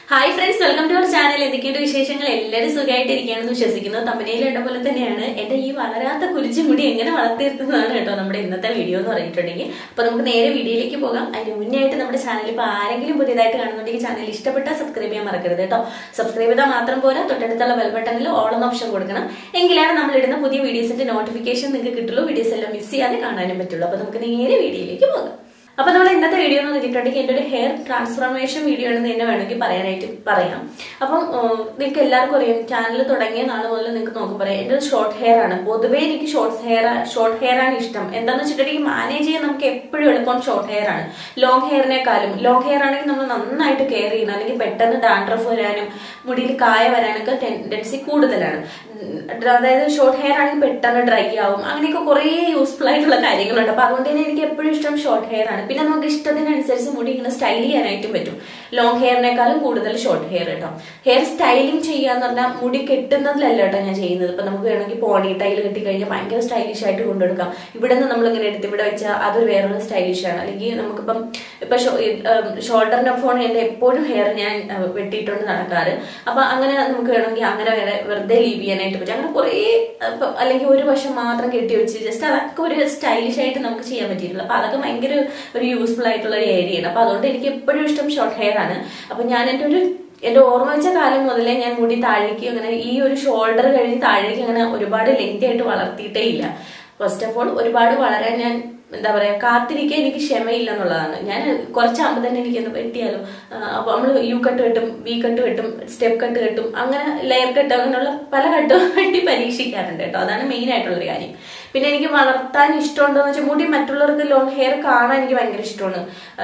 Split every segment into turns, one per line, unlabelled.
hi friends welcome to our channel എന്തൊക്കെയുണ്ട് വിശേഷങ്ങൾ എല്ലാവരും സുഖമായിട്ട് ഇരിക്കുകയാണെന്ന് വിശ്വസിക്കുന്നു തമ്പനയിൽ ഇട്ട പോലെ തന്നെയാണ് എന്റെ ഈ വളരാത്ത കുരിച്ചു മുടി എങ്ങനെ വളർത്തിയെടുത്തതാണ് കേട്ടോ നമ്മുടെ ഇന്നത്തെ വീഡിയോ എന്ന് പറഞ്ഞിട്ടുണ്ടെങ്കിൽ അപ്പൊ നമുക്ക് നേരെ വീഡിയോയിലേക്ക് പോകാം അതിന് മുന്നേ ആയിട്ട് നമ്മുടെ ചാനൽ ഇപ്പൊ ആരെങ്കിലും പുതിയതായിട്ട് കാണുന്നുണ്ടെങ്കിൽ ചാനൽ ഇഷ്ടപ്പെട്ടാൽ സബ്സ്ക്രൈബ് ചെയ്യാൻ മറക്കരുത് കേട്ടോ സബ്സ്ക്രൈബ് ചെയ്താൽ മാത്രം പോരാ തൊട്ടടുത്തുള്ള ബെൽ ബട്ടണിൽ ഓൾ എന്ന ഓപ്ഷൻ കൊടുക്കണം എങ്കിലാണ് നമ്മൾ ഇടുന്ന പുതിയ വീഡിയോസിന്റെ നോട്ടിഫിക്കേഷൻ നിങ്ങൾക്ക് കിട്ടുള്ളൂ വീഡിയോസ് എല്ലാം മിസ് ചെയ്യാതെ കാണാനും പറ്റുള്ളൂ അപ്പൊ നമുക്ക് നേരെ വീഡിയോയിലേക്ക് പോകാം അപ്പൊ നമ്മൾ ഇന്നത്തെ വീഡിയോ എന്ന് വെച്ചിട്ടുണ്ടെങ്കിൽ എന്റെ ഒരു ഹെയർ ട്രാൻസ്ഫോർമേഷൻ വീഡിയോ ആണെന്ന് തന്നെ വേണമെങ്കിൽ പറയാനായിട്ട് പറയാം അപ്പം നിങ്ങൾക്ക് എല്ലാവർക്കും അറിയാം ചാനൽ തുടങ്ങിയ നാൾ മുതൽ നിങ്ങൾക്ക് നോക്കുമ്പോൾ പറയാം എന്റെ ഷോർട്ട് ഹെയർ ആണ് പൊതുവേ എനിക്ക് ഷോർട്ട് ഹെയർ ഷോർട്ട് ഹെയർ ആണ് ഇഷ്ടം എന്താണെന്ന് വെച്ചിട്ടുണ്ടെങ്കിൽ മാനേജ് ചെയ്യാൻ നമുക്ക് എപ്പോഴും എളുപ്പം ഷോർട്ട് ഹെയർ ആണ് ലോങ് ഹെയറിനേക്കാളും ലോങ് ഹെയർ ആണെങ്കിൽ നമ്മൾ നന്നായിട്ട് കെയർ ചെയ്യണം അല്ലെങ്കിൽ പെട്ടെന്ന് ഡാൻഡ്രഫ് വരാനും മുടിയിൽ കായ വരാനൊക്കെ ടെൻഡൻസി കൂടുതലാണ് അതായത് ഷോർട്ട് ഹെയർ ആണെങ്കിൽ പെട്ടെന്ന് ഡ്രൈ ആവും അങ്ങനെയൊക്കെ കുറേ യൂസ്ഫുൾ ആയിട്ടുള്ള കാര്യങ്ങളുണ്ട് അപ്പൊ അതുകൊണ്ട് തന്നെ എനിക്ക് എപ്പോഴും ഇഷ്ടം ഷോർട്ട് ഹെയർ ആണ് പിന്നെ നമുക്ക് ഇഷ്ടത്തിനനുസരിച്ച് മുടി ഇങ്ങനെ സ്റ്റൈൽ ചെയ്യാനായിട്ടും പറ്റും ലോങ് ഹെയറിനേക്കാളും കൂടുതൽ ഷോർട്ട് ഹെയർ കേട്ടോ ഹെയർ സ്റ്റൈലിംഗ് ചെയ്യാന്ന് പറഞ്ഞാൽ മുടി കെട്ടുന്നതിലല്ല കേട്ടോ ഞാൻ ചെയ്യുന്നത് ഇപ്പൊ നമുക്ക് വേണമെങ്കിൽ പോണി ടൈൽ കെട്ടി കഴിഞ്ഞാൽ ഭയങ്കര സ്റ്റൈലിഷ് ആയിട്ട് കൊണ്ടുകൊടുക്കാം ഇവിടെ നിന്ന് നമ്മൾ ഇങ്ങനെ എടുത്ത് ഇവിടെ വെച്ചാൽ അതൊരു വേറൊരു സ്റ്റൈലിഷ് ആണ് അല്ലെങ്കിൽ നമുക്കിപ്പം ഇപ്പൊ ഷോൾഡറിന്റെ ഫോൺ എന്റെ എപ്പോഴും ഹെയർ ഞാൻ വെട്ടിയിട്ടുണ്ട് നടക്കാറ് അപ്പൊ അങ്ങനെ നമുക്ക് വേണമെങ്കിൽ അങ്ങനെ വേറെ വെറുതെ ലീവ് ചെയ്യാനായിട്ട് പറ്റും അങ്ങനെ കുറേ അല്ലെങ്കിൽ ഒരു വശം മാത്രം കെട്ടി വെച്ച് ജസ്റ്റ് അതൊക്കെ ഒരു സ്റ്റൈലിഷ് ആയിട്ട് നമുക്ക് ചെയ്യാൻ പറ്റിയിട്ടില്ല അപ്പൊ അതൊക്കെ ഭയങ്കര ഒരു യൂസ്ഫുൾ ആയിട്ടുള്ള ഒരു ഏരിയയാണ് അപ്പൊ അതുകൊണ്ട് എനിക്ക് എപ്പോഴും ഇഷ്ടം ഷോർട്ട് ഹെയർ ആണ് അപ്പൊ ഞാൻ എൻ്റെ ഒരു എന്റെ ഓർമ്മ വെച്ച കാലം മുതലേ ഞാൻ മുടി താഴേക്ക് അങ്ങനെ ഈ ഒരു ഷോൾഡർ കഴിഞ്ഞ് താഴേക്ക് അങ്ങനെ ഒരുപാട് ലെങ്തി ആയിട്ട് വളർത്തിയിട്ടേ ഇല്ല ഫസ്റ്റ് ഓഫ് ഓൾ ഒരുപാട് വളരാൻ ഞാൻ എന്താ പറയാ കാത്തിരിക്കാൻ എനിക്ക് ക്ഷമയില്ല എന്നുള്ളതാണ് ഞാൻ കുറച്ചാകുമ്പോൾ തന്നെ എനിക്ക് എന്ത് വെട്ടിയാലോ അപ്പൊ നമ്മൾ യു കട്ട് വെട്ടും വി കട്ട് വെട്ടും സ്റ്റെപ്പ് കട്ട് കെട്ടും അങ്ങനെ ലെയർ കട്ട് അങ്ങനെയുള്ള പല കട്ടും വെട്ടി പരീക്ഷിക്കാറുണ്ട് കേട്ടോ അതാണ് മെയിൻ ആയിട്ടുള്ളൊരു കാര്യം പിന്നെ എനിക്ക് വളർത്താൻ ഇഷ്ടമുണ്ടോ എന്ന് വെച്ചാൽ മുടി മറ്റുള്ളവർക്ക് ലോങ് ഹെയർ കാണാൻ എനിക്ക് ഭയങ്കര ഇഷ്ടമാണ്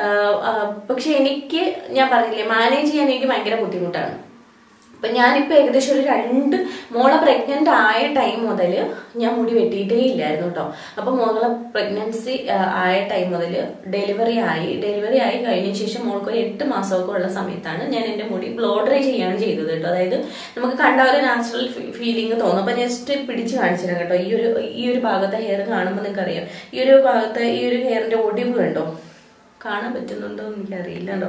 പക്ഷെ എനിക്ക് ഞാൻ പറഞ്ഞില്ലേ മാനേജ് ചെയ്യാൻ എനിക്ക് ഭയങ്കര ബുദ്ധിമുട്ടാണ് അപ്പൊ ഞാനിപ്പോ ഏകദേശം ഒരു രണ്ട് മോളെ പ്രഗ്നന്റ് ആയ ടൈം മുതൽ ഞാൻ മുടി വെട്ടിയിട്ടേ ഇല്ലായിരുന്നു കേട്ടോ അപ്പൊ മോളെ പ്രഗ്നൻസി ആയ ടൈം മുതൽ ഡെലിവറി ആയി ഡെലിവറി ആയി കഴിഞ്ഞ ശേഷം മോൾക്ക് ഒരു എട്ട് മാസമൊക്കെ ഉള്ള സമയത്താണ് ഞാൻ എന്റെ മുടി ബ്ലോ ഡ്രൈ ചെയ്യാണ് ചെയ്തത് കേട്ടോ അതായത് നമുക്ക് കണ്ട ഒരു നാച്ചുറൽ ഫീലിംഗ് തോന്നും അപ്പൊ ജസ്റ്റ് പിടിച്ച് കാണിച്ചു തരാം കേട്ടോ ഈ ഒരു ഈ ഒരു ഭാഗത്തെ ഹെയർ കാണുമ്പോൾ നിങ്ങൾക്ക് അറിയാം ഈ ഒരു ഭാഗത്തെ ഈ ഒരു ഹെയറിന്റെ ഒടിവ് കണ്ടോ കാണാൻ പറ്റുന്നുണ്ടോ എന്ന് എനിക്കറിയില്ല കേട്ടോ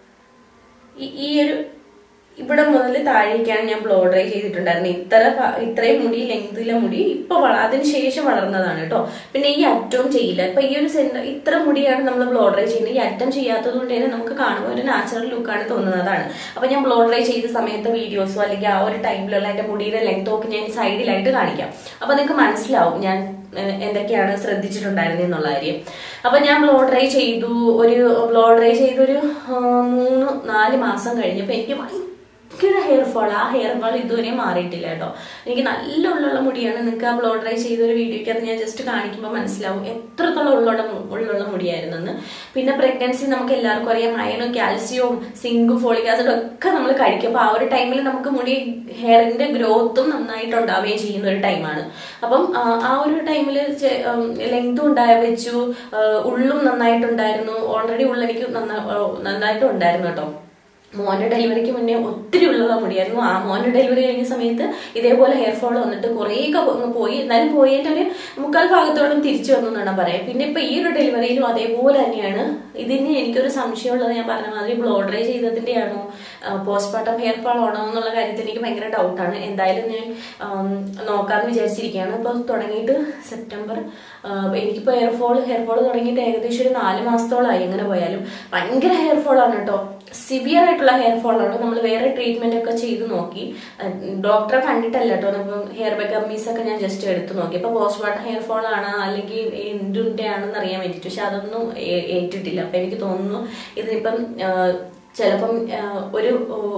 ഈ ഒരു ഇവിടെ മുതൽ താഴേക്കാണ് ഞാൻ ബ്ലോ ഡ്രൈ ചെയ്തിട്ടുണ്ടായിരുന്നത് ഇത്ര ഇത്രയും മുടി ലെങ്തിലെ മുടി ഇപ്പൊ അതിന് ശേഷം വളർന്നതാണ് കേട്ടോ പിന്നെ ഈ അറ്റവും ചെയ്യില്ല ഇപ്പൊ ഈ ഒരു സെന്റർ ഇത്ര മുടിയാണ് നമ്മൾ ബ്ലോ ഡ്രൈ ചെയ്യുന്നത് ഈ അറ്റം ചെയ്യാത്തത് കൊണ്ട് തന്നെ നമുക്ക് കാണുമ്പോൾ ഒരു നാച്ചുറൽ ലുക്കാണ് തോന്നുന്നതാണ് അപ്പൊ ഞാൻ ബ്ലോ ഡ്രൈ ചെയ്ത സമയത്ത് വീഡിയോസോ അല്ലെങ്കിൽ ആ ഒരു ടൈമിലുള്ള എന്റെ മുടിയുടെ ലെങ്ത് ഒക്കെ ഞാൻ സൈഡിലായിട്ട് കാണിക്കാം അപ്പൊ നിങ്ങൾക്ക് മനസ്സിലാവും ഞാൻ എന്തൊക്കെയാണ് ശ്രദ്ധിച്ചിട്ടുണ്ടായിരുന്നത് എന്നുള്ള കാര്യം അപ്പൊ ഞാൻ ബ്ലോ ഡ്രൈ ചെയ്തു ഒരു ബ്ലോ ഡ്രൈ ചെയ്തൊരു മൂന്ന് നാല് മാസം കഴിഞ്ഞപ്പോ എനിക്ക് ഭയങ്കര ഹെയർ ഫോൾ ആ ഹെയർ ഫോൾ ഇതുവരെ മാറിയിട്ടില്ല കേട്ടോ എനിക്ക് നല്ല ഉള്ളുള്ള മുടിയാണ് നിങ്ങൾക്ക് ആ ബ്ലോ ഡ്രൈ ചെയ്ത ഒരു വീഡിയോയ്ക്ക് അത് ഞാൻ ജസ്റ്റ് കാണിക്കുമ്പോൾ മനസ്സിലാവും എത്രത്തോളം ഉള്ളുള്ള ഉള്ളുള്ള മുടിയായിരുന്നെന്ന് പിന്നെ പ്രഗ്നൻസി നമുക്ക് എല്ലാവർക്കും അറിയാം അയണും കാൽസ്യവും സിങ്കും ഫോളിക് ആസിഡും ഒക്കെ നമ്മൾ കഴിക്കും അപ്പോൾ ആ ഒരു ടൈമിൽ നമുക്ക് മുടി ഹെയറിന്റെ ഗ്രോത്തും നന്നായിട്ട് ഉണ്ടാവുകയും ചെയ്യുന്ന ഒരു ടൈമാണ് അപ്പം ആ ഒരു ടൈമിൽ ലെങ്തും ഉണ്ടായ വെച്ചു ഉള്ളും നന്നായിട്ടുണ്ടായിരുന്നു ഓൾറെഡി ഉള്ളെനിക്ക് നന്നായിട്ട് ഉണ്ടായിരുന്നു കേട്ടോ മോന്റെ ഡെലിവറിക്ക് മുന്നേ ഒത്തിരി ഉള്ള മുടിയായിരുന്നു ആ മോന്റെ ഡെലിവറി കഴിഞ്ഞ സമയത്ത് ഇതേപോലെ ഹെയർ ഫോൾ വന്നിട്ട് കുറേയൊക്കെ പോയി എന്നാലും പോയതിന്റെ ഒരു മുക്കാൽ ഭാഗത്തോളം തിരിച്ചു വന്നു എന്നാണ് പറയാം പിന്നെ ഇപ്പൊ ഈ ഒരു ഡെലിവറിയിലും അതേപോലെ തന്നെയാണ് ഇതിന് എനിക്കൊരു സംശയമുള്ളത് ഞാൻ പറഞ്ഞ മാതിരി ബ്ലോ ഡ്രൈ ചെയ്തതിന്റെ ആണോ പോസ്റ്റ്മോർട്ടം ഹെയർ ഫോൾ ആണോ എന്നുള്ള കാര്യത്തിൽ എനിക്ക് ഭയങ്കര ഡൗട്ടാണ് എന്തായാലും ഞാൻ നോക്കാന്ന് വിചാരിച്ചിരിക്കുകയാണ് ഇപ്പൊ തുടങ്ങിയിട്ട് സെപ്റ്റംബർ എനിക്കിപ്പോ ഹെയർ ഫോൾ ഹെയർ ഫോൾ തുടങ്ങിയിട്ട് ഏകദേശം ഒരു നാല് മാസത്തോളമായി എങ്ങനെ പോയാലും ഭയങ്കര ഹെയർ ഫോൾ ആണ് കേട്ടോ സിവിയർ ആയിട്ടുള്ള ഹെയർ ഫോൾ ആണ് നമ്മൾ വേറെ ട്രീറ്റ്മെന്റ് ഒക്കെ ചെയ്ത് നോക്കി ഡോക്ടറെ കണ്ടിട്ടല്ല കേട്ടോ ഇപ്പം ഹെയർ ബെഗമ്മീസ് ഒക്കെ ഞാൻ ജസ്റ്റ് എടുത്ത് നോക്കി ഇപ്പൊ പോസ്റ്റ്മോർട്ടം ഹെയർ ഫോൾ ആണ് അല്ലെങ്കിൽ എന്തിന്റെ ആണെന്ന് അറിയാൻ വേണ്ടിയിട്ട് പക്ഷെ അതൊന്നും ഏറ്റിട്ടില്ല അപ്പൊ എനിക്ക് തോന്നുന്നു ഇതിനിപ്പം ചിലപ്പം ഒരു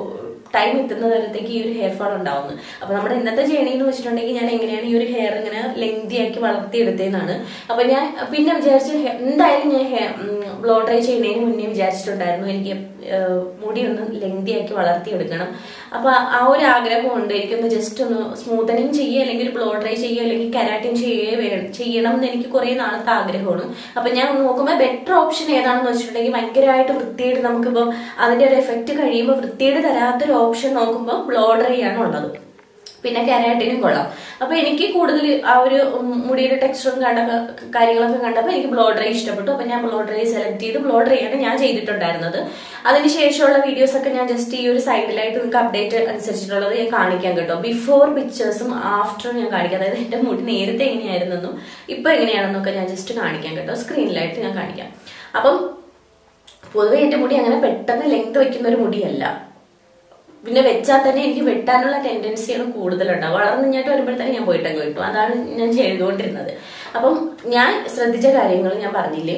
ടൈം എത്തുന്ന തരത്തേക്ക് ഈ ഒരു ഹെയർ ഫോൾ ഉണ്ടാവുന്നു അപ്പൊ നമ്മുടെ ഇന്നത്തെ ജേണി എന്ന് വെച്ചിട്ടുണ്ടെങ്കിൽ ഞാൻ എങ്ങനെയാണ് ഈ ഒരു ഹെയർ ഇങ്ങനെ ലെങ്തി ആക്കി വളർത്തിയെടുത്തതെന്നാണ് അപ്പൊ ഞാൻ പിന്നെ വിചാരിച്ചു എന്തായാലും ഞാൻ ബ്ലോ ഡ്രൈ ചെയ്യുന്നതിന് മുന്നേ വിചാരിച്ചിട്ടുണ്ടായിരുന്നു എനിക്ക് മുടി ഒന്ന് ലെങ്തി ആക്കി വളർത്തിയെടുക്കണം അപ്പൊ ആ ഒരു ആഗ്രഹമുണ്ട് എനിക്കൊന്ന് ജസ്റ്റ് ഒന്ന് സ്മൂത്തനിങ് ചെയ്യുക അല്ലെങ്കിൽ ബ്ലോ ഡ്രൈ ചെയ്യുക അല്ലെങ്കിൽ കരാറ്റിൻ ചെയ്യുക ചെയ്യണം എന്ന് എനിക്ക് കുറെ നാളത്തെ ആഗ്രഹമാണ് അപ്പൊ ഞാൻ നോക്കുമ്പോൾ ബെറ്റർ ഓപ്ഷൻ ഏതാണെന്ന് വെച്ചിട്ടുണ്ടെങ്കിൽ ഭയങ്കരമായിട്ട് വൃത്തിയായിട്ട് നമുക്കിപ്പോൾ അതിന്റെ ഒരു എഫക്റ്റ് കഴിയുമ്പോൾ വൃത്തിയായിട്ട് തരാത്തൊരു ഓപ്ഷൻ നോക്കുമ്പോൾ ബ്ലോ ഡ്രൈ ആണ് ഉള്ളത് പിന്നെ കെരാട്ടിനും കൊള്ളാം അപ്പൊ എനിക്ക് കൂടുതൽ ആ ഒരു ഉം, മുടിയുടെ ടെക്സ്ചറും കണ്ട കാര്യങ്ങളൊക്കെ കണ്ടപ്പോൾ എനിക്ക് ബ്ലോ ഡ്രൈ ഇഷ്ടപ്പെട്ടു അപ്പൊ ഞാൻ ബ്ലോ ഡ്രൈ സെലക്ട് ചെയ്ത് ബ്ലോ ഡ്രൈ ആണ് ഞാൻ ചെയ്തിട്ടുണ്ടായിരുന്നത് അതിനുശേഷമുള്ള വീഡിയോസ് ഒക്കെ ഞാൻ ജസ്റ്റ് ഈ ഒരു സൈഡിലായിട്ട് നിങ്ങൾക്ക് അപ്ഡേറ്റ് അനുസരിച്ചിട്ടുള്ളത് ഞാൻ കാണിക്കാൻ കേട്ടോ ബിഫോർ പിക്ചേഴ്സും ആഫ്റ്ററും ഞാൻ കാണിക്കാം അതായത് എന്റെ മുടി നേരത്തെ എങ്ങനെയായിരുന്നെന്നും ഇപ്പൊ എങ്ങനെയാണെന്നൊക്കെ ഞാൻ ജസ്റ്റ് കാണിക്കാം കേട്ടോ സ്ക്രീനിലായിട്ട് ഞാൻ കാണിക്കാം അപ്പം പൊതുവെ എന്റെ മുടി അങ്ങനെ പെട്ടെന്ന് ലെങ്ത് വെക്കുന്ന ഒരു മുടിയല്ല പിന്നെ വെച്ചാൽ തന്നെ എനിക്ക് വെട്ടാനുള്ള ടെൻഡൻസിയാണ് കൂടുതലുണ്ടാവും വളർന്ന് ഇങ്ങോട്ട് വരുമ്പോഴത്തേക്ക് ഞാൻ പോയിട്ടൊക്കെ വെട്ടും അതാണ് ഞാൻ ചെയ്തുകൊണ്ടിരുന്നത് അപ്പം ഞാൻ ശ്രദ്ധിച്ച കാര്യങ്ങൾ ഞാൻ പറഞ്ഞില്ലേ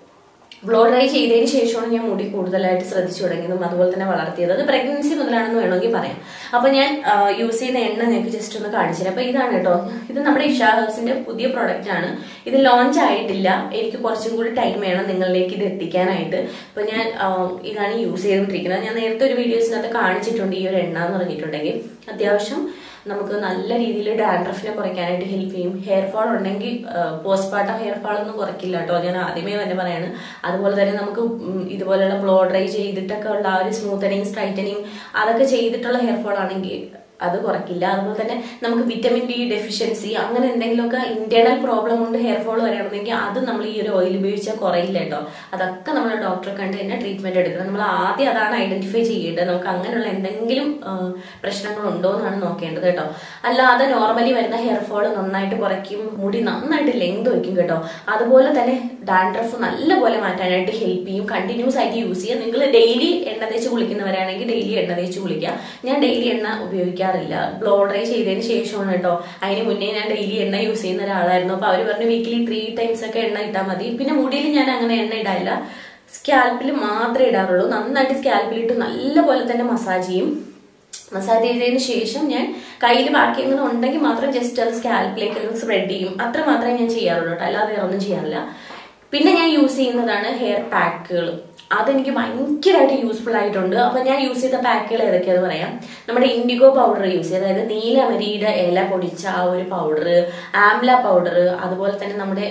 ബ്ലോ ഡ്രൈ ചെയ്തതിന് ശേഷമാണ് ഞാൻ മുടി കൂടുതലായിട്ട് ശ്രദ്ധിച്ചു തുടങ്ങിയതും അതുപോലെ തന്നെ വളർത്തിയത് അത് പ്രഗ്നൻസി മുതലാണെന്ന് വേണമെങ്കിൽ പറയാം അപ്പൊ ഞാൻ യൂസ് ചെയ്യുന്ന എണ്ണ നിങ്ങൾക്ക് ജസ്റ്റ് ഒന്ന് കാണിച്ചു തരാം അപ്പൊ ഇതാണ് കേട്ടോ ഇത് നമ്മുടെ ഇഷാ ഹെർബ്സിന്റെ പുതിയ പ്രോഡക്റ്റ് ആണ് ഇത് ലോഞ്ച് ആയിട്ടില്ല എനിക്ക് കുറച്ചും കൂടി ടൈം വേണം നിങ്ങളിലേക്ക് ഇത് എത്തിക്കാനായിട്ട് അപ്പൊ ഞാൻ ആ, ഇതാണ് യൂസ് ചെയ്തുകൊണ്ടിരിക്കുന്നത് ഞാൻ നേരത്തെ ഒരു വീഡിയോസിനകത്ത് കാണിച്ചിട്ടുണ്ട് ഈ ഒരു എണ്ണ എന്ന് പറഞ്ഞിട്ടുണ്ടെങ്കിൽ അത്യാവശ്യം നമുക്ക് നല്ല രീതിയിൽ ഡാൻഡ്രഫിനെ കുറയ്ക്കാനായിട്ട് ഹെൽപ്പ് ചെയ്യും ഹെയർ ഫാൾ ഉണ്ടെങ്കിൽ പോസ്റ്റ് പാർട്ടം ഹെയർ ഫാൾ ഒന്നും കുറയ്ക്കില്ല കേട്ടോ ഞാൻ ആദ്യമേ തന്നെ പറയാണ് അതുപോലെ തന്നെ നമുക്ക് ഉം, ഇതുപോലെയുള്ള ബ്ലോ ഡ്രൈ ചെയ്തിട്ടൊക്കെ ഉള്ള ആ ഒരു സ്മൂത്തനിങ് സ്ട്രൈറ്റനിങ് അതൊക്കെ ചെയ്തിട്ടുള്ള ഹെയർ ഫാൾ ആണെങ്കിൽ അത് കുറയ്ക്കില്ല അതുപോലെ തന്നെ നമുക്ക് വിറ്റമിൻ ഡി ഡെഫിഷ്യൻസി അങ്ങനെ എന്തെങ്കിലുമൊക്കെ ഇന്റേണൽ പ്രോബ്ലം കൊണ്ട് ഹെയർ ഫോൾ വരികയാണെന്നെങ്കിൽ അത് നമ്മൾ ഈ ഒരു ഓയിൽ ഉപയോഗിച്ചാൽ കുറയില്ല കേട്ടോ അതൊക്കെ നമ്മൾ ഡോക്ടറെ കണ്ട് തന്നെ ട്രീറ്റ്മെന്റ് എടുക്കണം നമ്മൾ ആദ്യം അതാണ് ഐഡന്റിഫൈ ചെയ്യേണ്ടത് നമുക്ക് അങ്ങനെയുള്ള എന്തെങ്കിലും ആ, പ്രശ്നങ്ങൾ ഉണ്ടോ എന്നാണ് നോക്കേണ്ടത് കേട്ടോ അല്ലാതെ നോർമലി വരുന്ന ഹെയർ ഫോൾ നന്നായിട്ട് കുറയ്ക്കും മുടി നന്നായിട്ട് ലെങ്ത് വയ്ക്കും കേട്ടോ അതുപോലെ തന്നെ ഡാൻഡ്രഫ് നല്ലപോലെ മാറ്റാനായിട്ട് ഹെൽപ്പ് ചെയ്യും കണ്ടിന്യൂസ് ആയിട്ട് യൂസ് ചെയ്യുക നിങ്ങൾ ഡെയിലി എണ്ണ തേച്ച് കുളിക്കുന്നവരാണെങ്കിൽ ഡെയിലി എണ്ണ തേച്ച് കുളിക്കുക ഞാൻ ഡെയിലി എണ്ണ ഉപയോഗിക്കാറില്ല ബ്ലോ ഡ്രൈ ചെയ്തതിന് ശേഷമാണ് കേട്ടോ അതിന് മുന്നേ ഞാൻ ഡെയിലി എണ്ണ യൂസ് ചെയ്യുന്ന ഒരാളായിരുന്നു അപ്പൊ അവർ പറഞ്ഞു വീക്കിലി ത്രീ ടൈംസ് ഒക്കെ എണ്ണ ഇട്ടാൽ മതി പിന്നെ മുടിയിൽ ഞാൻ അങ്ങനെ എണ്ണ ഇടാറില്ല സ്കാൽപ്പിൽ മാത്രമേ ഇടാറുള്ളൂ നന്നായിട്ട് സ്കാൽപ്പിൽ ഇട്ട് നല്ലപോലെ തന്നെ മസാജ് ചെയ്യും മസാജ് ചെയ്തതിന് ശേഷം ഞാൻ കയ്യിൽ ബാക്കി അങ്ങനെ ഉണ്ടെങ്കിൽ മാത്രം ജസ്റ്റ് അത് സ്കാൽപ്പിലേക്ക് ഒന്ന് സ്പ്രെഡ് ചെയ്യും അത്ര മാത്രമേ ഞാൻ ചെയ്യാറുള്ളൂ കേട്ടോ അല്ലാതെ വേറെ ഒന്നും ചെയ്യാറില്ല പിന്നെ ഞാൻ യൂസ് ചെയ്യുന്നതാണ് ഹെയർ പാക്കുകൾ അതെനിക്ക് ഭയങ്കരമായിട്ട് യൂസ്ഫുൾ ആയിട്ടുണ്ട് അപ്പൊ ഞാൻ യൂസ് ചെയ്ത പാക്കുകൾ ഏതൊക്കെയാന്ന് പറയാം നമ്മുടെ ഇൻഡിഗോ പൗഡർ യൂസ് ചെയ്ത് അതായത് നീലമരിയുടെ ഇല പൊടിച്ച ആ ഒരു പൗഡർ ആംല പൗഡർ അതുപോലെ തന്നെ നമ്മുടെ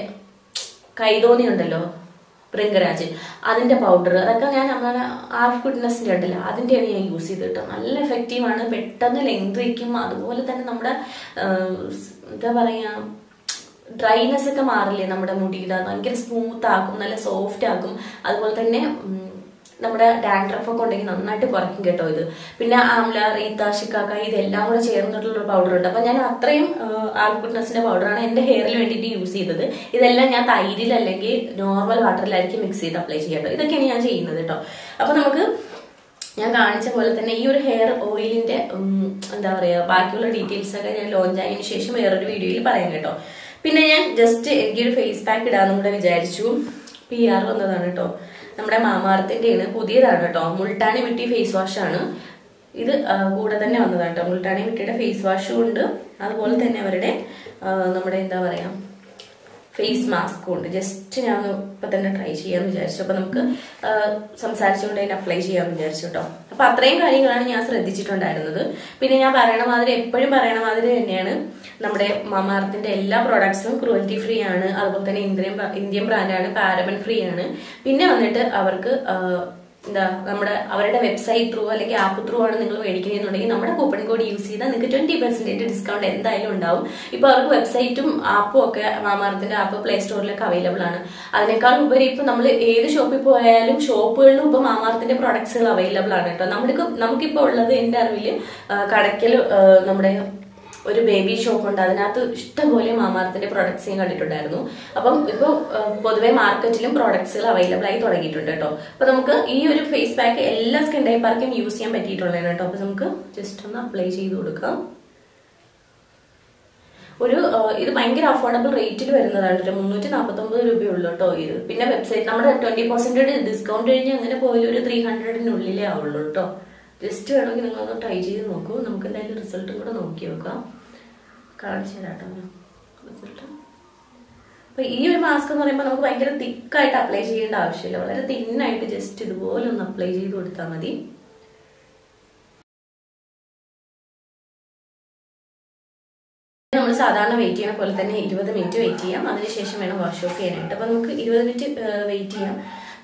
കൈതോന്നി ഉണ്ടല്ലോ ഭൃംഗരാജ് അതിന്റെ പൗഡർ അതൊക്കെ ഞാൻ നമ്മളെ ആർഫ് ഗുഡ്നെസ്സിന്റെ ഉണ്ടല്ലോ അതിന്റെയാണ് ഞാൻ യൂസ് ചെയ്ത് കേട്ടോ നല്ല എഫക്റ്റീവ് ആണ് പെട്ടെന്ന് ലെങ്ത് വയ്ക്കും അതുപോലെ തന്നെ നമ്മുടെ ആ, എന്താ പറയാ ഡ്രൈനെസ് ഒക്കെ മാറില്ലേ നമ്മുടെ മുടിയുടെ ഭയങ്കര സ്മൂത്ത് ആക്കും നല്ല സോഫ്റ്റ് ആക്കും അതുപോലെ തന്നെ ഉം, നമ്മുടെ ഡാൻഡ്രഫ് ഒക്കെ ഉണ്ടെങ്കിൽ നന്നായിട്ട് കുറയ്ക്കും കേട്ടോ ഇത് പിന്നെ ആംല റീത്ത ഷിക്കാക്ക ഇതെല്ലാം കൂടെ ചേർന്നിട്ടുള്ള ഒരു പൗഡർ ഉണ്ട് അപ്പൊ ഞാൻ അത്രയും ആൽഗുഡ്നസിന്റെ പൗഡറാണ് എന്റെ ഹെയറിൽ വേണ്ടിയിട്ട് യൂസ് ചെയ്തത് ഇതെല്ലാം ഞാൻ തൈരിൽ അല്ലെങ്കിൽ നോർമൽ വാട്ടറിലായിരിക്കും മിക്സ് ചെയ്ത് അപ്ലൈ ചെയ്യേണ്ടത് ഇതൊക്കെയാണ് ഞാൻ ചെയ്യുന്നത് കേട്ടോ അപ്പൊ നമുക്ക് ഞാൻ കാണിച്ച പോലെ തന്നെ ഈ ഒരു ഹെയർ ഓയിലിന്റെ ഉം, എന്താ പറയാ ബാക്കിയുള്ള ഡീറ്റെയിൽസ് ഒക്കെ ഞാൻ ലോഞ്ച് ആയതിനു ശേഷം വേറൊരു വീഡിയോയിൽ പറയാം കേട്ടോ പിന്നെ ഞാൻ ജസ്റ്റ് എനിക്കൊരു ഫേസ് പാക്ക് ഇടാന്നും കൂടെ വിചാരിച്ചു പി ആർ വന്നതാണ് കേട്ടോ നമ്മുടെ മാമാർത്തിന്റെയാണ് പുതിയതാണ് കേട്ടോ മുൾട്ടാണി മിട്ടി ഫേസ് വാഷ് ആണ് ഇത് ആ, കൂടെ തന്നെ വന്നതാണ് കേട്ടോ മുൾട്ടാണി മിട്ടിയുടെ ഫേസ് വാഷും ഉണ്ട് അതുപോലെ തന്നെ അവരുടെ ആ, നമ്മുടെ എന്താ പറയാ ഫേസ് മാസ്കും ഉണ്ട് ജസ്റ്റ് ഞാൻ ഒന്ന് ഇപ്പൊ തന്നെ ട്രൈ ചെയ്യാന്ന് വിചാരിച്ചു അപ്പൊ നമുക്ക് ആ, സംസാരിച്ചുകൊണ്ട് അതിന് അപ്ലൈ ചെയ്യാന്ന് വിചാരിച്ചു കേട്ടോ അപ്പൊ അത്രയും കാര്യങ്ങളാണ് ഞാൻ ശ്രദ്ധിച്ചിട്ടുണ്ടായിരുന്നത് പിന്നെ ഞാൻ പറയണ മാതിരി എപ്പോഴും പറയണ മാതിരി തന്നെയാണ് നമ്മുടെ മമാർത്തിന്റെ എല്ലാ പ്രോഡക്ട്സും ക്രൂവൽറ്റി ഫ്രീ ആണ് അതുപോലെ തന്നെ ഇന്ത്യൻ ഇന്ത്യൻ ബ്രാൻഡാണ് പാരബൻ ഫ്രീ ആണ് പിന്നെ വന്നിട്ട് അവർക്ക് ആ, എന്താ നമ്മുടെ അവരുടെ വെബ്സൈറ്റ് ത്രൂ അല്ലെങ്കിൽ ആപ്പ് ത്രൂ ആണ് നിങ്ങൾ മേടിക്കുന്നതെന്നുണ്ടെങ്കിൽ നമ്മുടെ കൂപ്പൺ കോഡ് യൂസ് ചെയ്താൽ നിങ്ങൾക്ക് ട്വന്റി പെർസെന്റേജ് ഡിസ്കൗണ്ട് എന്തായാലും ഉണ്ടാവും ഇപ്പൊ അവർക്ക് വെബ്സൈറ്റും ആപ്പും ഒക്കെ മാമാർത്തിന്റെ ആപ്പ് പ്ലേ സ്റ്റോറിലൊക്കെ അവൈലബിൾ ആണ് അതിനേക്കാൾ ഉപരി ഇപ്പൊ നമ്മൾ ഏത് ഷോപ്പിൽ പോയാലും ഷോപ്പുകളിലും ഇപ്പൊ മാമാർത്തിന്റെ പ്രോഡക്ട്സുകൾ അവൈലബിൾ ആണ് കേട്ടോ നമുക്ക് നമുക്കിപ്പോ ഉള്ളത് എന്റെ അറിവില് ആ, കടയ്ക്കൽ ആ, നമ്മുടെ ഒരു ബേബി ഷോപ്പ് ഉണ്ട് അതിനകത്ത് ഇഷ്ടംപോലെ മാമാർത്തിന്റെ പ്രോഡക്ട്സ് ഞാൻ കണ്ടിട്ടുണ്ടായിരുന്നു അപ്പം ഇപ്പോൾ പൊതുവെ മാർക്കറ്റിലും പ്രോഡക്ട്സുകൾ അവൈലബിൾ ആയി തുടങ്ങിയിട്ടുണ്ട് കേട്ടോ അപ്പൊ നമുക്ക് ഈ ഒരു ഫേസ് പാക്ക് എല്ലാ സ്കിൻ ടൈപ്പാർക്കും യൂസ് ചെയ്യാൻ പറ്റിയിട്ടുള്ളതാണ് കേട്ടോ അപ്പൊ നമുക്ക് ജസ്റ്റ് ഒന്ന് അപ്ലൈ ചെയ്ത് കൊടുക്കാം ഒരു ആ, ഇത് ഭയങ്കര അഫോർഡബിൾ റേറ്റിൽ വരുന്നതാണ് കേട്ടോ മുന്നൂറ്റി നാൽപ്പത്തി ഒമ്പത് രൂപയുള്ളൂ കേട്ടോ ഇത് പിന്നെ വെബ്സൈറ്റ് നമ്മുടെ ട്വന്റി പെർസെന്റേജ് ഡിസ്കൗണ്ട് കഴിഞ്ഞ് അങ്ങനെ പോയാലും ഒരു ത്രീ ഹൺഡ്രഡിനുള്ളിലേ ആവുള്ളൂ കേട്ടോ ജസ്റ്റ് വേണമെങ്കിൽ നിങ്ങളൊന്ന് ട്രൈ ചെയ്ത് നോക്കൂ നമുക്ക് എന്തായാലും റിസൾട്ടും കൂടെ നോക്കി നോക്കാം കാണിച്ചു തരാം കേട്ടോ റിസൾട്ട് അപ്പൊ ഈ ഒരു മാസ്ക് എന്ന് പറയുമ്പോൾ നമുക്ക് ഭയങ്കര തിക്കായിട്ട് അപ്ലൈ ചെയ്യേണ്ട ആവശ്യമില്ല വളരെ തിന്നായിട്ട് ജസ്റ്റ് ഇതുപോലെ ഒന്ന് അപ്ലൈ ചെയ്ത് കൊടുത്താൽ മതി നമ്മൾ സാധാരണ വെയിറ്റ് ചെയ്യണ പോലെ തന്നെ ഇരുപത് മിനിറ്റ് വെയിറ്റ് ചെയ്യാം അതിനുശേഷം വേണം വാഷ് ഓഫ് ചെയ്യാനായിട്ട് അപ്പൊ നമുക്ക് ഇരുപത് മിനിറ്റ് വെയിറ്റ് ചെയ്യാം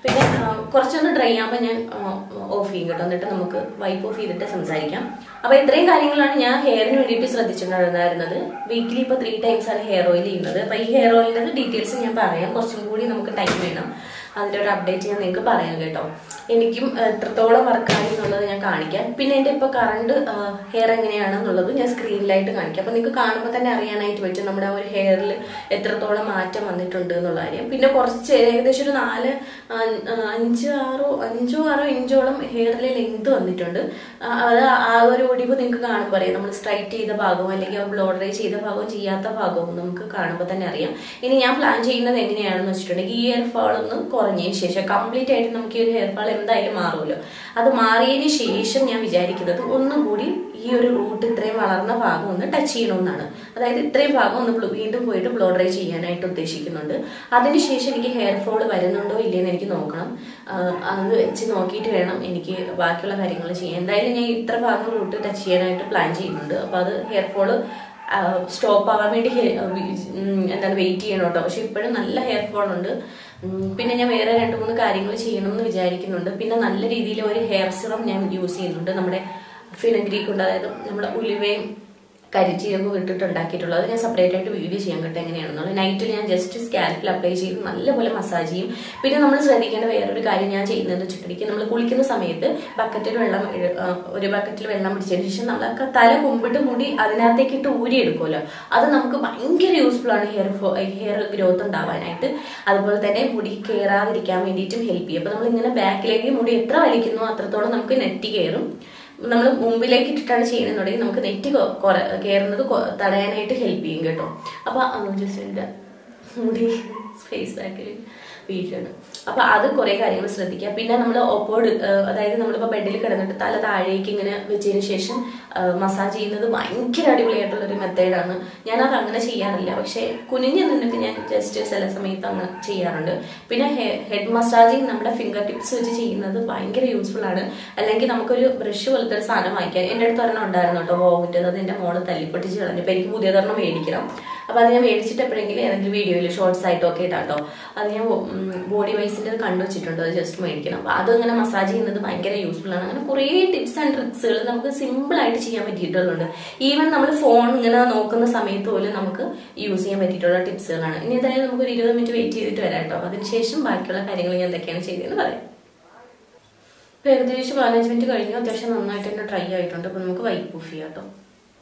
പിന്നെ ആ, കുറച്ചൊന്ന് ഡ്രൈ ആകുമ്പോൾ ഞാൻ ഓഫ് ചെയ്യും കേട്ടോ എന്നിട്ട് നമുക്ക് വൈപ്പ് ഓഫ് ചെയ്തിട്ട് സംസാരിക്കാം അപ്പൊ ഇത്രയും കാര്യങ്ങളാണ് ഞാൻ ഹെയറിന് വേണ്ടിയിട്ട് ശ്രദ്ധിച്ചിട്ടുണ്ടായിരുന്നത് വീക്കിലി ഇപ്പൊ ത്രീ ടൈംസ് ആണ് ഹെയർ ഓയിൽ ചെയ്യുന്നത് അപ്പൊ ഈ ഹെയർ ഓയിലിന്റെ ഡീറ്റെയിൽസ് ഞാൻ പറയാം കുറച്ചും കൂടി നമുക്ക് ടൈം വേണം അതിന്റെ ഒരു അപ്ഡേറ്റ് ഞാൻ നിങ്ങൾക്ക് പറയാം കേട്ടോ എനിക്കും ആ, എത്രത്തോളം വർക്കായി എന്നുള്ളത് ഞാൻ കാണിക്കാം പിന്നെ എൻ്റെ ഇപ്പോൾ കറണ്ട് ഹെയർ എങ്ങനെയാണെന്നുള്ളത് ഞാൻ സ്ക്രീനിലായിട്ട് കാണിക്കാം അപ്പോൾ നിങ്ങൾക്ക് കാണുമ്പോൾ തന്നെ അറിയാനായിട്ട് പറ്റും നമ്മുടെ ആ ഒരു ഹെയറിൽ എത്രത്തോളം മാറ്റം വന്നിട്ടുണ്ട് എന്നുള്ള കാര്യം പിന്നെ കുറച്ച് ഏകദേശം ഒരു നാല് ആ, ആ, അഞ്ച് ആറോ അഞ്ചോ ആറോ ഇഞ്ചോളം ഹെയറിലെ ലെങ്ത് വന്നിട്ടുണ്ട് ആ, അത് ആ ഒരു ഒടിവ് നിങ്ങൾക്ക് കാണുമ്പോൾ അറിയാം നമ്മൾ സ്ട്രൈറ്റ് ചെയ്ത ഭാഗവും അല്ലെങ്കിൽ ബ്ലോ ഡ്രൈ ചെയ്ത ഭാഗവും ചെയ്യാത്ത ഭാഗവും നമുക്ക് കാണുമ്പോൾ തന്നെ അറിയാം ഇനി ഞാൻ പ്ലാൻ ചെയ്യുന്നത് എങ്ങനെയാണെന്ന് വെച്ചിട്ടുണ്ടെങ്കിൽ ഈ ഹെയർ ഫാൾ ഒന്ന് കുറഞ്ഞതിന് ശേഷം കംപ്ലീറ്റ് ആയിട്ട് നമുക്ക് ഈ ഒരു ഹെയർ ഫാൾ എന്തായാലും മാറുമല്ലോ അത് മാറിയതിന് ശേഷം ഞാൻ വിചാരിക്കുന്നത് ഒന്നും കൂടി ഈ ഒരു റൂട്ട് ഇത്രയും വളർന്ന ഭാഗം ഒന്ന് ടച്ച് ചെയ്യണമെന്നാണ് അതായത് ഇത്രയും ഭാഗം ഒന്ന് ബ്ലൂ- വീണ്ടും പോയിട്ട് ബ്ലോ ഡ്രൈ ചെയ്യാനായിട്ട് ഉദ്ദേശിക്കുന്നുണ്ട് അതിനുശേഷം എനിക്ക് ഹെയർ ഫോൾ വരുന്നുണ്ടോ ഇല്ലയെന്ന് എനിക്ക് നോക്കണം ആ, അത് വെച്ച് നോക്കിയിട്ട് വേണം എനിക്ക് ബാക്കിയുള്ള കാര്യങ്ങൾ ചെയ്യാൻ എന്തായാലും ഞാൻ ഇത്ര ഭാഗം റൂട്ട് ടച്ച് ചെയ്യാനായിട്ട് പ്ലാൻ ചെയ്യുന്നുണ്ട് അപ്പോൾ അത് ഹെയർ ഫോള് സ്റ്റോപ്പ് ആവാൻ വേണ്ടി ഹെ- ഉം, എന്താണ് വെയിറ്റ് ചെയ്യണം കേട്ടോ പക്ഷെ ഇപ്പോഴും നല്ല ഹെയർ ഫോൾ ഉണ്ട് ഉം, പിന്നെ ഞാൻ വേറെ രണ്ട് മൂന്ന് കാര്യങ്ങൾ ചെയ്യണം എന്ന് വിചാരിക്കുന്നുണ്ട് പിന്നെ നല്ല രീതിയിൽ ഒരു ഹെയർ സിറം ഞാൻ യൂസ് ചെയ്യുന്നുണ്ട് നമ്മുടെ ഫിനഗ്രീക്ക് ഉണ്ട് അതായത് നമ്മുടെ ഉലുവയും കരിച്ചീരകവും ഇട്ടിട്ട് ഉണ്ടാക്കിയിട്ടുള്ളത് അത് ഞാൻ സെപ്പറേറ്റ് ആയിട്ട് വീഡിയോ ചെയ്യാൻ കേട്ടോ എങ്ങനെയാണെന്നുള്ളത് നൈറ്റിൽ ഞാൻ ജസ്റ്റ് സ്കാൽപ്പിൽ അപ്ലൈ ചെയ്ത് നല്ലപോലെ മസാജ് ചെയ്യും പിന്നെ നമ്മൾ ശ്രദ്ധിക്കേണ്ട വേറൊരു കാര്യം ഞാൻ ചെയ്യുന്നത് വെച്ചിട്ടുണ്ടെങ്കിൽ നമ്മൾ കുളിക്കുന്ന സമയത്ത് ബക്കറ്റിൽ വെള്ളം ഇഴ- ആ, ഒരു ബക്കറ്റിൽ വെള്ളം പിടിച്ചതിന് ശേഷം നമ്മൾ ആ തല കുമ്പിട്ട് മുടി അതിനകത്തേക്ക് ഇട്ട് ഊരി എടുക്കുമല്ലോ അത് നമുക്ക് ഭയങ്കര യൂസ്ഫുൾ ആണ് ഹെയർ ഹെയർ ഗ്രോത്ത് ഉണ്ടാവാനായിട്ട് അതുപോലെ തന്നെ മുടി കയറാതിരിക്കാൻ വേണ്ടിയിട്ടും ഹെൽപ്പ് ചെയ്യും അപ്പൊ നമ്മൾ ഇങ്ങനെ ബാക്കിലേക്ക് മുടി എത്ര വലിക്കുന്നോ അത്രത്തോളം നമുക്ക് നെറ്റി കയറും നമ്മൾ മുമ്പിലേക്ക് ഇട്ടിട്ടാണ് ചെയ്യണമെന്നുണ്ടെങ്കിൽ നമുക്ക് നെറ്റ് കയറുന്നത് കൊ- തടയാനായിട്ട് ഹെൽപ്പ് ചെയ്യും കേട്ടോ അപ്പൊ ജസ്റ്റ് എൻ്റെ മുടി സ്പേസ് ബാക്കിൽ വീഴാണ് അപ്പൊ അത് കുറെ കാര്യങ്ങൾ ശ്രദ്ധിക്കുക പിന്നെ നമ്മൾ ഒപ്പോട് അതായത് നമ്മളിപ്പോ ബെഡിൽ കിടന്നിട്ട് തല താഴേക്ക് ഇങ്ങനെ വെച്ചതിന് ശേഷം മസാജ് ചെയ്യുന്നത് ഭയങ്കര അടിപൊളിയായിട്ടുള്ള ഒരു മെത്തേഡാണ് ഞാനത് അങ്ങനെ ചെയ്യാറില്ല പക്ഷെ കുനിഞ്ഞു നിന്നിട്ട് ഞാൻ ജസ്റ്റ് ചില സമയത്ത് അങ്ങനെ ചെയ്യാറുണ്ട് പിന്നെ ഹെഡ് മസാജിങ് നമ്മുടെ ഫിംഗർ ടിപ്സ് വെച്ച് ചെയ്യുന്നത് ഭയങ്കര യൂസ്ഫുൾ ആണ് അല്ലെങ്കിൽ നമുക്കൊരു ബ്രഷ് പോലത്തെ ഒരു സാധനം വാങ്ങിക്കാൻ എൻ്റെ അടുത്ത് ഒരെണ്ണം ഉണ്ടായിരുന്നു കേട്ടോ വോവിൻ്റെ അത് എൻ്റെ മോള് തല്ലിപ്പൊട്ടിച്ച് കളഞ്ഞു ഇപ്പൊ എനിക്ക് പുതിയതൊരെണ്ണം മേടിക്കണം അപ്പൊ അത് ഞാൻ മേടിച്ചിട്ട് എപ്പോഴെങ്കിലും ഏതെങ്കിലും വീഡിയോയിൽ ഷോർട്സ് ആയിട്ടോ ഒക്കെ ഇട്ടാട്ടോ അത് ഞാൻ ബോഡി വൈസിന്റെ കണ്ടു വെച്ചിട്ടുണ്ട് അത് ജസ്റ്റ് മേടിക്കണം അപ്പൊ അത് ഇങ്ങനെ മസാജ് ചെയ്യുന്നത് ഭയങ്കര യൂസ്ഫുൾ ആണ് അങ്ങനെ കുറേ ടിപ്സ് ആൻഡ് ട്രിക്സുകൾ നമുക്ക് സിമ്പിൾ ആയിട്ട് ചെയ്യാൻ പറ്റിയിട്ടുള്ളുണ്ട് ഈവൻ നമ്മൾ ഫോൺ ഇങ്ങനെ നോക്കുന്ന സമയത്ത് പോലും നമുക്ക് യൂസ് ചെയ്യാൻ പറ്റിയിട്ടുള്ള ടിപ്സുകളാണ് ഇനി എന്തായാലും നമുക്ക് ഒരു ഇരുപത് മിനിറ്റ് വെയിറ്റ് ചെയ്തിട്ട് വരാം കേട്ടോ അതിനുശേഷം ബാക്കിയുള്ള കാര്യങ്ങൾ ഞാൻ എന്തൊക്കെയാണ് ചെയ്തതെന്ന് പറയാം ഇപ്പൊ ഏകദേശം പതിനഞ്ച് മിനിറ്റ് കഴിഞ്ഞു അത്യാവശ്യം നന്നായിട്ട് തന്നെ ട്രൈ ആയിട്ടുണ്ട് അപ്പൊ നമുക്ക് വൈപ്പ് ഓഫ് ചെയ്യാം കേട്ടോ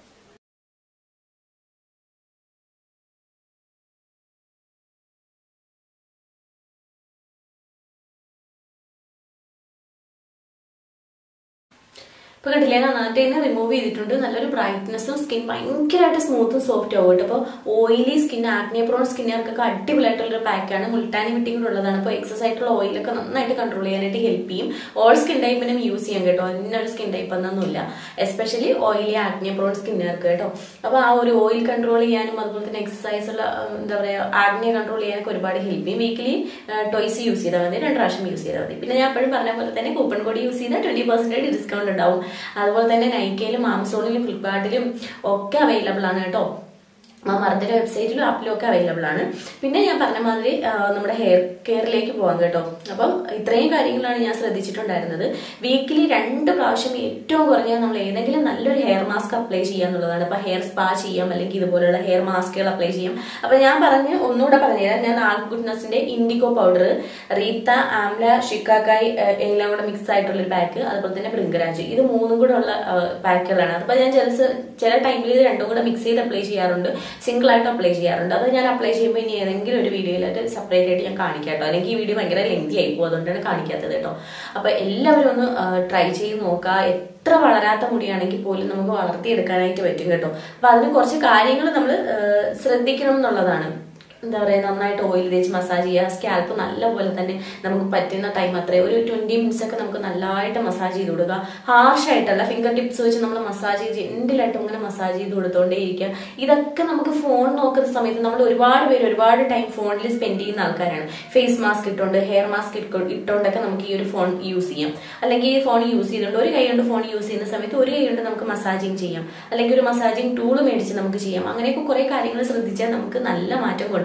ഇപ്പൊ കണ്ടില്ലേ നന്നായിട്ട് തന്നെ റിമൂവ് ചെയ്തിട്ടുണ്ട് നല്ലൊരു ബ്രൈറ്റ്നസ്സും സ്കിൻ ഭയങ്കരമായിട്ട് സ്മൂത്തും സോഫ്റ്റ് ആവും കേട്ടോ അപ്പോൾ ഓയിലി സ്കിൻ ആക്നെ പ്രോൺ സ്കിന്നുകാർക്കൊക്കെ അടിപൊളിയായിട്ടുള്ള ഒരു പാക്കാണ് മുൾട്ടാനി വിട്ടിങ് ഉള്ളതാണ് അപ്പോൾ എക്സസ് ആയിട്ടുള്ള ഓയിലൊക്കെ നന്നായിട്ട് കൺട്രോൾ ചെയ്യാനായിട്ട് ഹെൽപ്പ് ചെയ്യും ഓൾ സ്കിൻ ടൈപ്പിനും യൂസ് ചെയ്യാം കേട്ടോ അതിനൊരു സ്കിൻ ടൈപ്പ് എന്നൊന്നുമില്ല എസ്പെഷ്യലി ഓയിലി ആക്നെ പ്രോൺ സ്കിന്നുകാർക്ക് കേട്ടോ അപ്പോൾ ആ ഒരു ഓയിൽ കൺട്രോൾ ചെയ്യാനും അതുപോലെ തന്നെ എക്സസൈസ് ഉള്ള ഉം, എന്താ പറയുക ആഗ്നെ കൺട്രോൾ ചെയ്യാനൊക്കെ ഒരുപാട് ഹെൽപ്പ് ചെയ്യും വീക്കിലി ടോയ്സ് യൂസ് ചെയ്താൽ മതി രണ്ട് പ്രാവശ്യം യൂസ് ചെയ്താൽ മതി പിന്നെ ഞാൻ എപ്പോഴും പറഞ്ഞ പോലെ തന്നെ കൂപ്പൺ കോഡ് യൂസ് ചെയ്താൽ ട്വന്റി പെർസെന്റേജ് ഡിസ്കൗണ്ട് ഉണ്ടാവും അതുപോലെ തന്നെ നൈക്കയിലും ആമസോണിലും ഫ്ലിപ്കാർട്ടിലും ഒക്കെ അവൈലബിൾ ആണ് കേട്ടോ മറത്തിന്റെ വെബ്സൈറ്റിലും ആപ്പിലും ഒക്കെ അവൈലബിൾ ആണ് പിന്നെ ഞാൻ പറഞ്ഞ മാതിരി ആ, നമ്മുടെ ഹെയർ കെയറിലേക്ക് പോകാം കേട്ടോ അപ്പം ഇത്രയും കാര്യങ്ങളാണ് ഞാൻ ശ്രദ്ധിച്ചിട്ടുണ്ടായിരുന്നത് വീക്കിലി രണ്ട് പ്രാവശ്യം ഏറ്റവും കുറഞ്ഞ നമ്മൾ ഏതെങ്കിലും നല്ലൊരു ഹെയർ മാസ്ക് അപ്ലൈ ചെയ്യുക എന്നുള്ളതാണ് അപ്പൊ ഹെയർ സ്പാ ചെയ്യാം അല്ലെങ്കിൽ ഇതുപോലുള്ള ഹെയർ മാസ്കുകൾ അപ്ലൈ ചെയ്യാം അപ്പൊ ഞാൻ പറഞ്ഞ് ഒന്നുകൂടെ പറഞ്ഞുതരാം ഞാൻ ആൾ ഗുഡ്നസിന്റെ ഇൻഡിഗോ പൗഡർ റീത്ത ആംല ഷിക്കാക്കായ് ഏഹ്, എല്ലാം കൂടെ മിക്സ് ആയിട്ടുള്ള ഒരു പാക്ക് അതുപോലെ തന്നെ ബൃങ്കരാജ് ഇത് മൂന്നും കൂടെ ഉള്ള പാക്കുകളാണ് അപ്പൊ ഞാൻ ചില സ- ചില ടൈമിൽ ഇത് രണ്ടും കൂടെ മിക്സ് ചെയ്ത് അപ്ലൈ ചെയ്യാറുണ്ട് സിംഗിൾ ആയിട്ട് അപ്ലൈ ചെയ്യാറുണ്ട് അത് ഞാൻ അപ്ലൈ ചെയ്യുമ്പോൾ ഇനി ഏതെങ്കിലും ഒരു വീഡിയോയിലായിട്ട് സെപ്പറേറ്റ് ആയിട്ട് ഞാൻ കാണിക്കാം കേട്ടോ അല്ലെങ്കിൽ ഈ വീഡിയോ ഭയങ്കര ലെങ്തി ആയി പോകും അതുകൊണ്ടാണ് കാണിക്കാത്തത് കേട്ടോ അപ്പൊ എല്ലാവരും ഒന്ന് ട്രൈ ചെയ്ത് നോക്കുക എത്ര വളരാത്ത മുടിയാണെങ്കിൽ പോലും നമുക്ക് വളർത്തിയെടുക്കാനായിട്ട് പറ്റും കേട്ടോ അപ്പൊ അതിന് കുറച്ച് കാര്യങ്ങൾ നമ്മൾ ശ്രദ്ധിക്കണം എന്നുള്ളതാണ് എന്താ പറയുക നന്നായിട്ട് ഓയിൽ തേച്ച് മസാജ് ചെയ്യുക സ്കാൽപ്പ് നല്ലപോലെ തന്നെ നമുക്ക് പറ്റുന്ന ടൈം അത്രയും ഒരു ട്വന്റി മിനിറ്റ്സ് ഒക്കെ നമുക്ക് നല്ലതായിട്ട് മസാജ് ചെയ്ത് കൊടുക്കുക ഹാർഷ് ആയിട്ടല്ല ഫിംഗർ ടിപ്സ് വെച്ച് നമ്മൾ മസാജ് ചെയ്ത് ജെന്റിലായിട്ട് ഇങ്ങനെ മസാജ് ചെയ്ത് കൊടുത്തോണ്ടേ ഇരിക്കുക ഇതൊക്കെ നമുക്ക് ഫോൺ നോക്കുന്ന സമയത്ത് നമ്മൾ ഒരുപാട് പേര് ഒരുപാട് ടൈം ഫോണിൽ സ്പെൻഡ് ചെയ്യുന്ന ആൾക്കാരാണ് ഫേസ് മാസ്ക് ഇട്ടുകൊണ്ട് ഹെയർ മാസ്ക് ഇട്ടുകൊണ്ടൊക്കെ നമുക്ക് ഈ ഒരു ഫോൺ യൂസ് ചെയ്യാം അല്ലെങ്കിൽ ഈ ഫോൺ യൂസ് ചെയ്തുകൊണ്ട് ഒരു കൈ കൊണ്ട് ഫോൺ യൂസ് ചെയ്യുന്ന സമയത്ത് ഒരു കൈ കൊണ്ട് നമുക്ക് മസാജിങ് ചെയ്യാം അല്ലെങ്കിൽ ഒരു മസാജിങ് ടൂൾ മേടിച്ച് നമുക്ക് ചെയ്യാം അങ്ങനെയൊക്കെ കുറെ കാര്യങ്ങൾ ശ്രദ്ധിച്ചാൽ നമുക്ക് നല്ല മാറ്റം കൊണ്ടുവരാം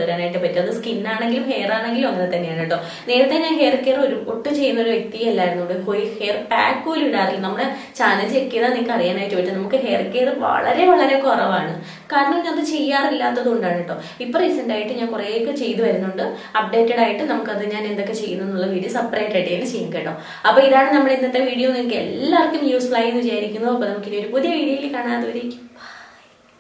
കൊണ്ടുവരാനായിട്ട് പറ്റും അത് സ്കിൻ ആണെങ്കിലും ഹെയർ ആണെങ്കിലും അങ്ങനെ തന്നെയാണ് കേട്ടോ നേരത്തെ ഞാൻ ഹെയർ കെയർ ഒരു ഒട്ടും ചെയ്യുന്ന ഒരു വ്യക്തിയല്ലായിരുന്നു ഹെയർ പാക്ക് പോലും ഇടാറില്ല നമ്മുടെ ചാനൽ ചെക്ക് ചെയ്താൽ നിങ്ങൾക്ക് അറിയാനായിട്ട് പറ്റും നമുക്ക് ഹെയർ കെയർ വളരെ വളരെ കുറവാണ് കാരണം ഞാൻ അത് ചെയ്യാറില്ലാത്തത് കൊണ്ടാണ് കേട്ടോ ഇപ്പൊ റീസെന്റ് ആയിട്ട് ഞാൻ കുറേയൊക്കെ ചെയ്തു വരുന്നുണ്ട് അപ്ഡേറ്റഡ് ആയിട്ട് നമുക്കത് ഞാൻ എന്തൊക്കെ ചെയ്യുന്നു എന്നുള്ള വീഡിയോ സെപ്പറേറ്റ് ആയിട്ട് തന്നെ ചെയ്യും കേട്ടോ അപ്പൊ ഇതാണ് നമ്മുടെ ഇന്നത്തെ വീഡിയോ നിങ്ങൾക്ക് എല്ലാവർക്കും യൂസ്ഫുൾ ആയി എന്ന് വിചാരിക്കുന്നു അപ്പൊ നമുക്ക് ഇനി ഒരു പുതിയ വീഡിയോയിൽ കാണാതെ